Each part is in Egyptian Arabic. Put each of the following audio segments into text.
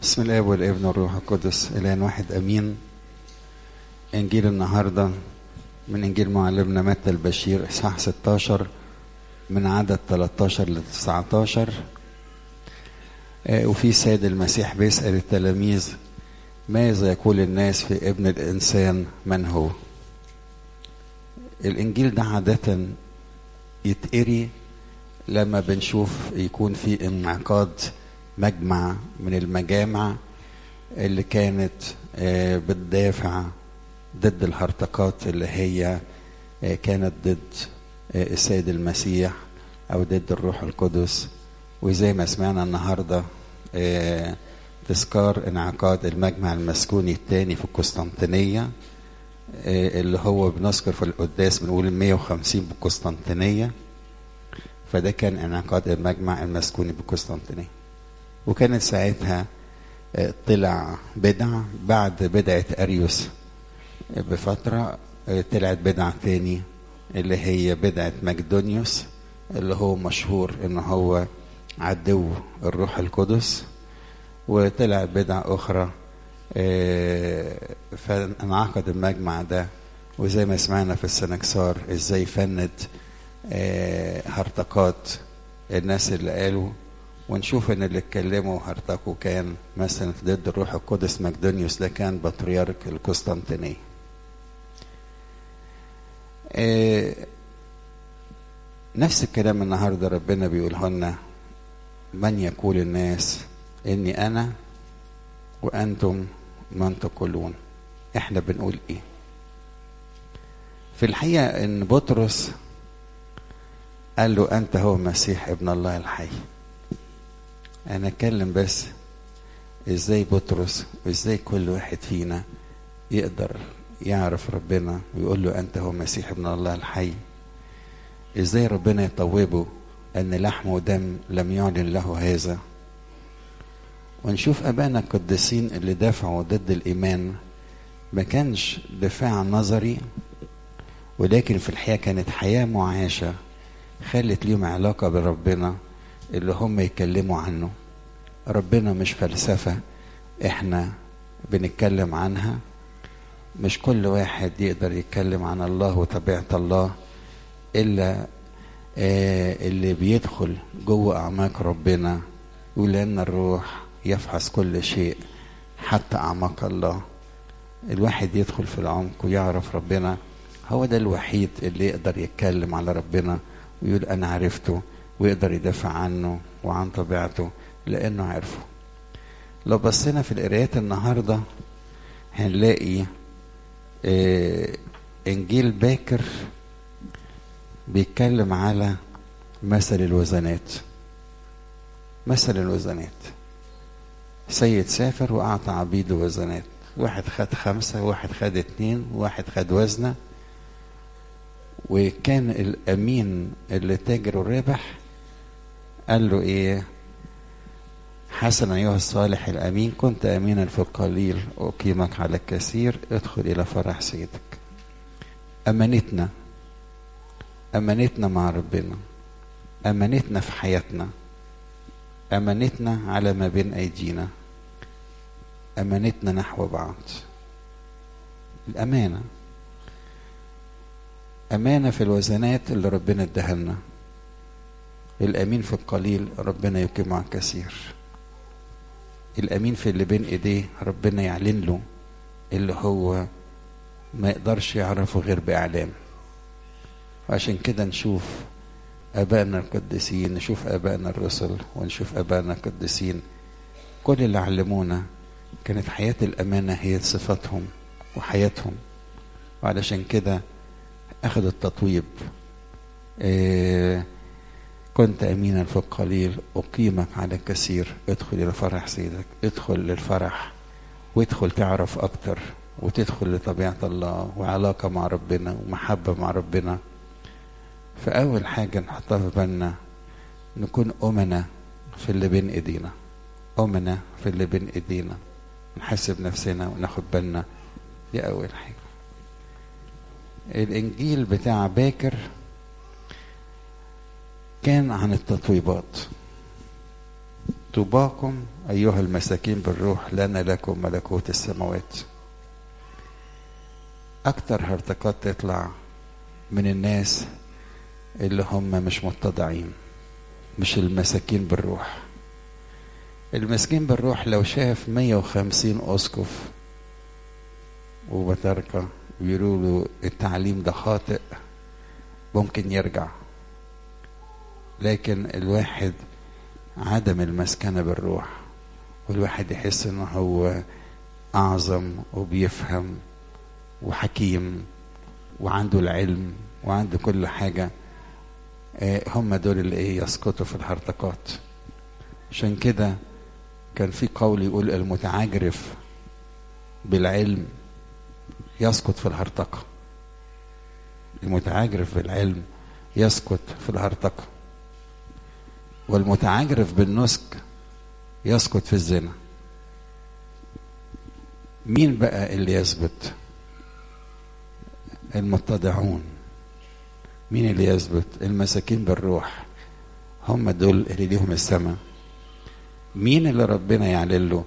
بسم الاب والابن والروح القدس الان واحد امين انجيل النهارده من انجيل معلمنا متى البشير اصحاح 16 من عدد 13 ل 19 آه، وفي سيد المسيح بيسال التلاميذ ماذا يقول الناس في ابن الانسان من هو الانجيل ده عاده يتقري لما بنشوف يكون في انعقاد مجمع من المجامع اللي كانت آه، بتدافع ضد الهرطقات اللي هي آه، كانت ضد آه، السيد المسيح او ضد الروح القدس وزي ما سمعنا النهارده آه، تذكار انعقاد المجمع المسكوني الثاني في القسطنطينيه آه، اللي هو بنذكر في القداس بنقول ال 150 بالقسطنطينيه فده كان انعقاد المجمع المسكوني بالقسطنطينيه وكانت ساعتها آه، طلع بدع بعد بدعة أريوس آه، بفترة آه، طلعت بدعة تاني اللي هي بدعة مقدونيوس اللي هو مشهور ان هو عدو الروح القدس وطلع بدع أخرى آه، فانعقد المجمع ده وزي ما سمعنا في السنكسار ازاي فند آه، هرطقات الناس اللي قالوا ونشوف ان اللي اتكلموا هرطقوا كان مثلا ضد الروح القدس مقدونيوس ده كان بطريرك القسطنطينية آه، نفس الكلام النهارده ربنا بيقوله لنا من يقول الناس اني انا وانتم من تقولون احنا بنقول ايه في الحقيقه ان بطرس قال له انت هو المسيح ابن الله الحي انا اتكلم بس ازاي بطرس وازاي كل واحد فينا يقدر يعرف ربنا ويقول له انت هو المسيح ابن الله الحي ازاي ربنا يطوبه ان لحم ودم لم يعلن له هذا ونشوف ابانا القديسين اللي دافعوا ضد الايمان ما كانش دفاع نظري ولكن في الحقيقه كانت حياه معاشه خلت ليهم علاقه بربنا اللي هم يتكلموا عنه ربنا مش فلسفه احنا بنتكلم عنها مش كل واحد يقدر يتكلم عن الله وطبيعه الله الا آه اللي بيدخل جوه اعماق ربنا يقول ان الروح يفحص كل شيء حتى اعماق الله الواحد يدخل في العمق ويعرف ربنا هو ده الوحيد اللي يقدر يتكلم على ربنا ويقول انا عرفته ويقدر يدافع عنه وعن طبيعته لانه عرفه لو بصينا في القرايات النهارده هنلاقي آه انجيل باكر بيتكلم على مثل الوزنات مثل الوزنات سيد سافر وأعطى عبيده وزنات واحد خد خمسة واحد خد اتنين واحد خد وزنة وكان الأمين اللي تاجر الربح قال له إيه حسنا أيها الصالح الأمين كنت أمينا في القليل أقيمك على الكثير ادخل إلى فرح سيدك أمانتنا أمانتنا مع ربنا أمانتنا في حياتنا أمانتنا على ما بين أيدينا أمانتنا نحو بعض الأمانة أمانة في الوزنات اللي ربنا اداها لنا الأمين في القليل ربنا يقيم على الكثير الأمين في اللي بين إيديه ربنا يعلن له اللي هو ما يقدرش يعرفه غير بإعلام وعشان كده نشوف آبائنا القديسين نشوف آبائنا الرسل ونشوف آبائنا القديسين كل اللي علمونا كانت حياة الأمانة هي صفاتهم وحياتهم وعلشان كده أخذ التطويب إيه كنت أمينا في القليل أقيمك على الكثير ادخل إلى فرح سيدك ادخل للفرح وادخل تعرف أكتر وتدخل لطبيعة الله وعلاقة مع ربنا ومحبة مع ربنا فأول حاجة نحطها في بالنا نكون أمنا في اللي بين إيدينا أمنا في اللي بين إيدينا نحسب نفسنا وناخد بالنا دي أول حاجة الإنجيل بتاع باكر كان عن التطويبات طوباكم أيها المساكين بالروح لأن لكم ملكوت السماوات أكتر هرطقات تطلع من الناس اللي هم مش متضعين مش المساكين بالروح المسكين بالروح لو شاف 150 أسقف وبتركة بيقولوا له التعليم ده خاطئ ممكن يرجع لكن الواحد عدم المسكنة بالروح والواحد يحس انه هو اعظم وبيفهم وحكيم وعنده العلم وعنده كل حاجة هم دول اللي ايه يسقطوا في الهرطقات عشان كده كان في قول يقول المتعجرف بالعلم يسقط في الهرطقة المتعجرف بالعلم يسقط في الهرطقة والمتعجرف بالنسك يسقط في الزنا مين بقى اللي يثبت المتضعون مين اللي يثبت المساكين بالروح هم دول اللي ليهم السماء مين اللي ربنا يعلن له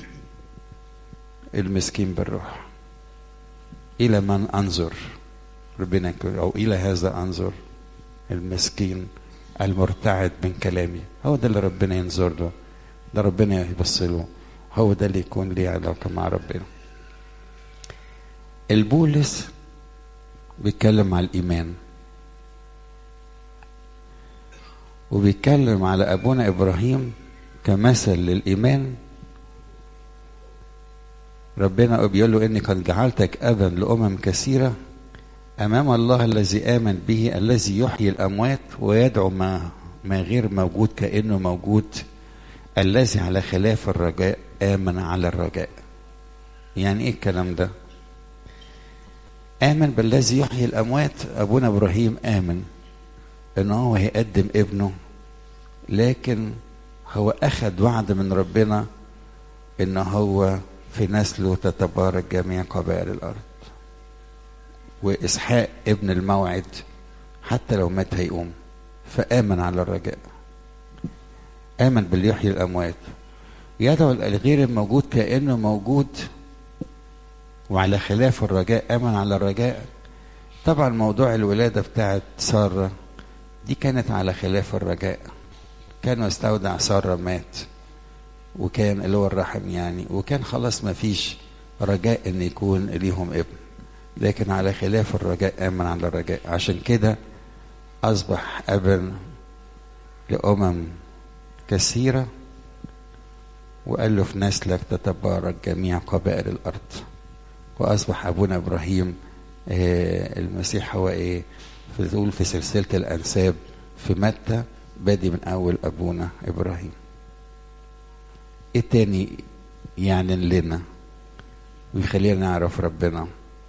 المسكين بالروح الى من انظر ربنا او الى هذا انظر المسكين المرتعد من كلامي هو ده اللي ربنا ينظر له ده ربنا يبص له هو ده اللي يكون ليه علاقة مع ربنا البولس بيتكلم على الإيمان وبيتكلم على أبونا إبراهيم كمثل للإيمان ربنا بيقول له إني قد جعلتك أبا لأمم كثيرة أمام الله الذي آمن به الذي يحيي الأموات ويدعو ما ما غير موجود كأنه موجود الذي على خلاف الرجاء آمن على الرجاء يعني إيه الكلام ده آمن بالذي يحيي الأموات أبونا إبراهيم آمن إن هو هيقدم ابنه لكن هو أخذ وعد من ربنا إن هو في نسله تتبارك جميع قبائل الأرض وإسحاق ابن الموعد حتى لو مات هيقوم فآمن على الرجاء آمن باللي يحيي الأموات يدعو الغير الموجود كأنه موجود وعلى خلاف الرجاء آمن على الرجاء طبعا موضوع الولادة بتاعت سارة دي كانت على خلاف الرجاء كان مستودع سارة مات وكان اللي هو الرحم يعني وكان خلاص ما فيش رجاء ان يكون ليهم ابن لكن على خلاف الرجاء آمن على الرجاء عشان كده أصبح أبا لأمم كثيرة وقال له في نسلك تتبارك جميع قبائل الأرض وأصبح أبونا إبراهيم آه المسيح هو إيه تقول في سلسلة الأنساب في متى بادي من أول أبونا إبراهيم إيه تاني يعلن لنا ويخلينا نعرف ربنا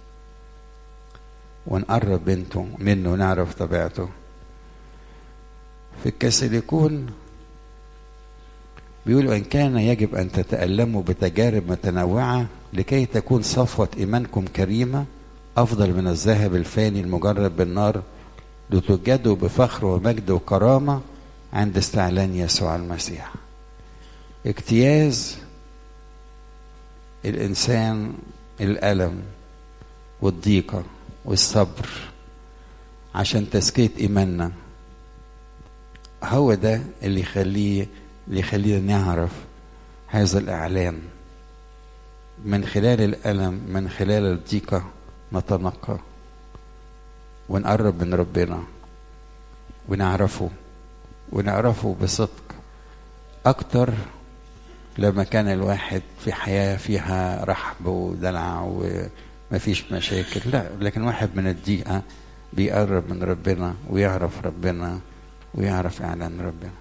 ونقرب بنته منه ونعرف طبيعته في الكاثوليكون بيقولوا إن كان يجب أن تتألموا بتجارب متنوعة لكي تكون صفوة إيمانكم كريمة أفضل من الذهب الفاني المجرب بالنار لتجدوا بفخر ومجد وكرامة عند استعلان يسوع المسيح اجتياز الإنسان الألم والضيقة والصبر عشان تزكية إيماننا هو ده اللي يخليه اللي يخلينا نعرف هذا الإعلان من خلال الألم من خلال الضيقة نتنقى ونقرب من ربنا ونعرفه ونعرفه بصدق أكتر لما كان الواحد في حياة فيها رحب ودلع ومفيش مشاكل لا لكن واحد من الضيقة بيقرب من ربنا ويعرف ربنا ويعرف إعلان ربنا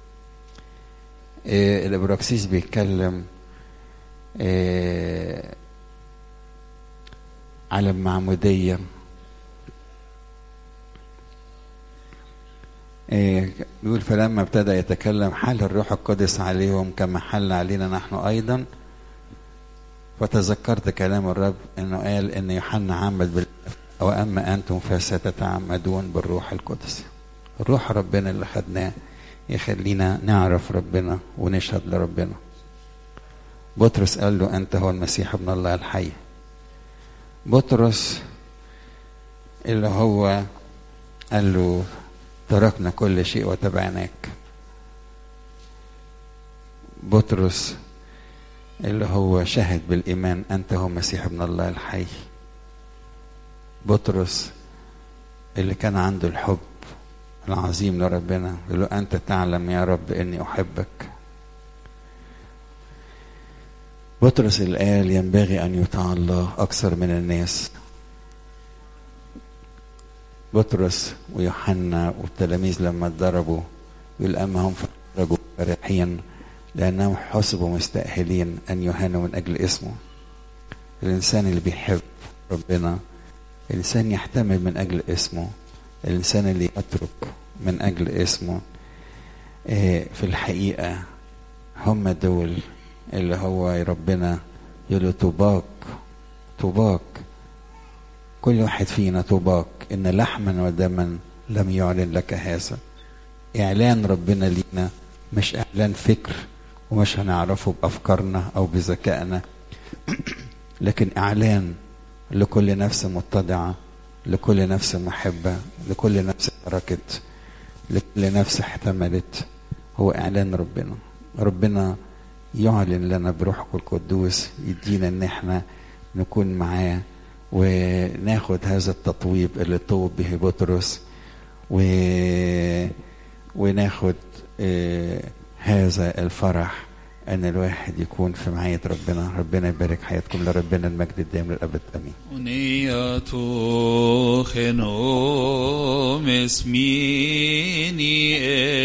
إيه الابراكسيس بيتكلم إيه على المعمودية إيه بيقول فلما ابتدى يتكلم حل الروح القدس عليهم كما حل علينا نحن أيضا فتذكرت كلام الرب انه قال ان يوحنا عمد بال واما انتم فستتعمدون بالروح القدس الروح ربنا اللي خدناه يخلينا نعرف ربنا ونشهد لربنا بطرس قال له أنت هو المسيح ابن الله الحي بطرس اللي هو قال له تركنا كل شيء وتبعناك بطرس اللي هو شهد بالإيمان أنت هو مسيح ابن الله الحي بطرس اللي كان عنده الحب العظيم لربنا يقول له أنت تعلم يا رب إني أحبك بطرس اللي قال ينبغي أن يطاع الله أكثر من الناس بطرس ويوحنا والتلاميذ لما اتضربوا يقول أما هم فرجوا فرحين لأنهم حسبوا مستأهلين أن يهانوا من أجل اسمه الإنسان اللي بيحب ربنا الإنسان يحتمل من أجل اسمه الإنسان اللي يترك من أجل اسمه في الحقيقة هم دول اللي هو ربنا يقول طوباك طوباك كل واحد فينا طوباك إن لحما ودما لم يعلن لك هذا إعلان ربنا لينا مش إعلان فكر ومش هنعرفه بأفكارنا أو بذكائنا لكن إعلان لكل نفس متضعة لكل نفس محبة لكل نفس تركت لكل نفس احتملت هو إعلان ربنا ربنا يعلن لنا بروحه القدوس يدينا ان احنا نكون معاه وناخد هذا التطويب اللي طوب به بطرس و... وناخد آه هذا الفرح ان الواحد يكون في معية ربنا ربنا يبارك حياتكم لربنا المجد الدائم للابد امين ونياتو خنوم اسميني